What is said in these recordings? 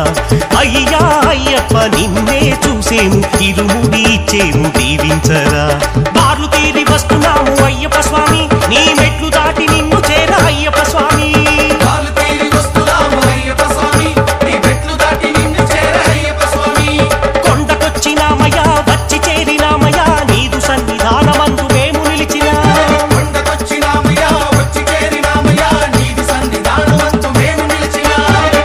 అయ్యా అయ్యప్ప నిన్నే చూసేము ఇరుముడి ఇచ్చేము దీవించరా బార్లు తీరి వస్తున్నాము అయ్యప్ప స్వామి నీ మెట్లు దాటి నిన్ను చేర అయ్యప్ప స్వామి కాలు తీరి వస్తున్నాము అయ్యప్ప స్వామి నీ మెట్లు దాటి నిన్ను చేర అయ్యప్ప స్వామి కొండకొచ్చినామయ్యా వచ్చి చేరినామయ్యా నీదు సన్నిధానమందు మేము నిలిచినా కొండకొచ్చినామయ్యా వచ్చి చేరినామయ్యా నీది సన్నిధానమందు మేము నిలిచినా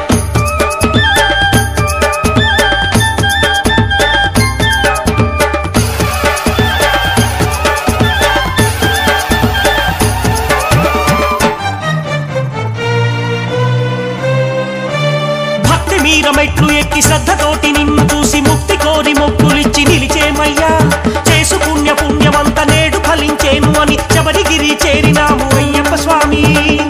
భక్తి మీర మెట్లు ఎక్కి శ్రద్ధతోటి నిన్ను చూసి ముక్తి కోరి మొక్కులిచ్చి నిలిచేమయ్యా చేసు పుణ్య పుణ్యమంత నేడు ఫలించేను అని శబరిగిరి చేరినాము అయ్యప్ప స్వామి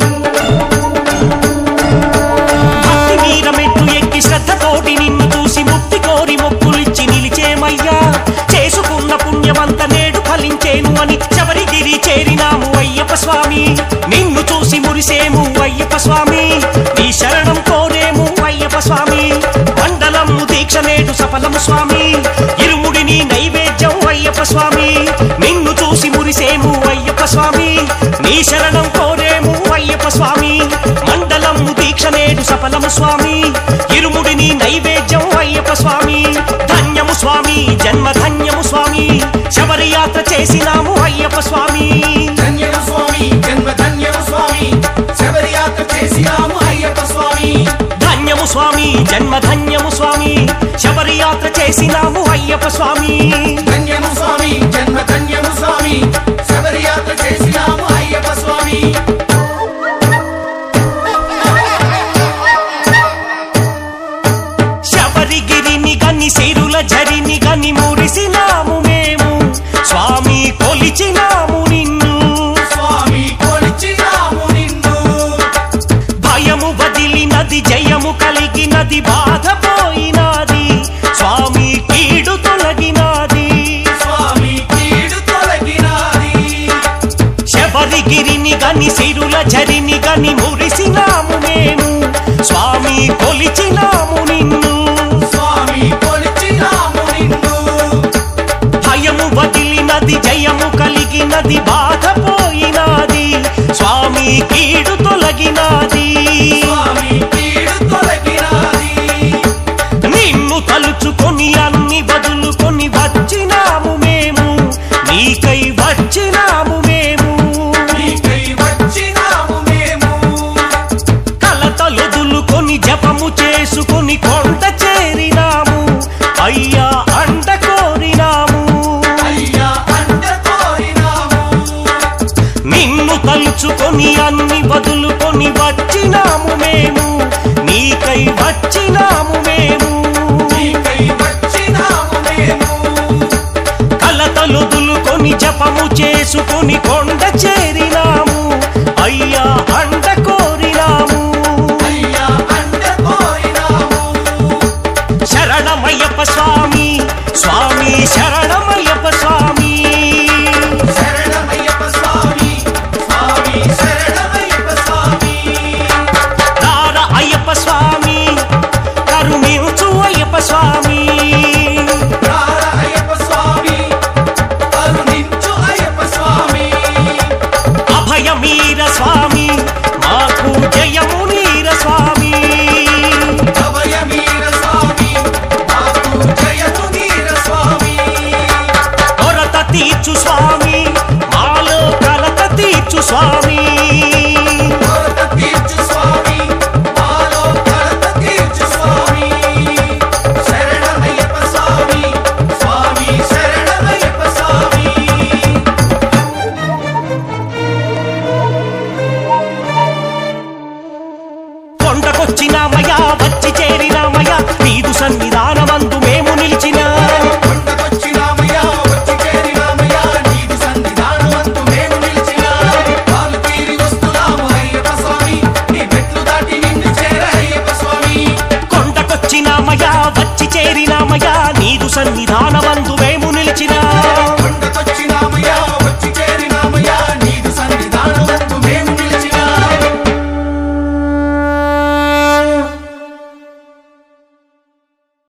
భక్తి మీర మెట్లు ఎక్కి శ్రద్ధతోటి నిన్ను చూసి ముక్తి కోరి మొక్కులిచ్చి నిలిచేమయ్యా చేసుకున్న పుణ్యమంత నేడు ఫలించేను అని శబరిగిరి చేరినాము అయ్యప్ప స్వామి నిన్ను చూసి మురిసేము అయ్యప్ప స్వామి నీ శరణం కోరేము అయ్యప్ప స్వామి మండలము దీక్ష నేడు సఫలము స్వామి ఇరుముడిని నైవేద్యం అయ్యప్ప స్వామి నిన్ను చూసి మురిసేము అయ్యప్ప స్వామి నీ శరణం కోరేము అయ్యప్ప స్వామి మండలము దీక్ష నేడు సఫలము స్వామి ఇరుముడిని నైవేద్యం అయ్యప్ప స్వామి ధన్యము స్వామి జన్మ ధన్యము స్వామి శబరి యాత్ర చేసినాము అయ్యప్ప స్వామి ధన్యము స్వామి జన్మ ధన్యము స్వామి శబరి యాత్ర చేసినాము అయ్యప్ప స్వామి ధన్యము స్వామి జన్మ ధన్యము స్వామి శబరి యాత్ర చేసినాము అయ్యప్ప స్వామి ధన్యము స్వామి జన్మ ధన్యము స్వామి శబరి యాత్ర చేసినాము అయ్యప్ప స్వామి శబరిగిరిని గని సిరుల జరిని గని మురిసినాము మేము స్వామి కొలిచినాము నిన్ను స్వామి కొలిచినాము నిన్ను భయము వదిలినది జయము కలిగినది బాధ పోయినది స్వామి కీడు తొలగినది స్వామి కీడు తొలగినాది శబరిగిరిని గని సిరుల జరిని గని మురిసినాము మేము స్వామి కొలిచినాము నిన్ను స్వామి కొలిచినాము నిన్ను భయము వదిలినది జయము కలిగినది బాధ పోయినది స్వామి కీడు తొలగినది స్వామి కీడు తొలగినాది నిన్ను తలుచుకొని అన్ని వదులుకొని వచ్చినాము మేము నీకై వచ్చినాము మేము నీకై వచ్చినాము మేము కలతలొదులుకొని జపము చేసుకొని కొండ చేరినాము అయ్యా అండ కోరినాము అయ్యా అండ కోరినాము నిన్ను తలుచుకొని అన్ని వదులుకొని వచ్చినాము మేము నీకై వచ్చినాము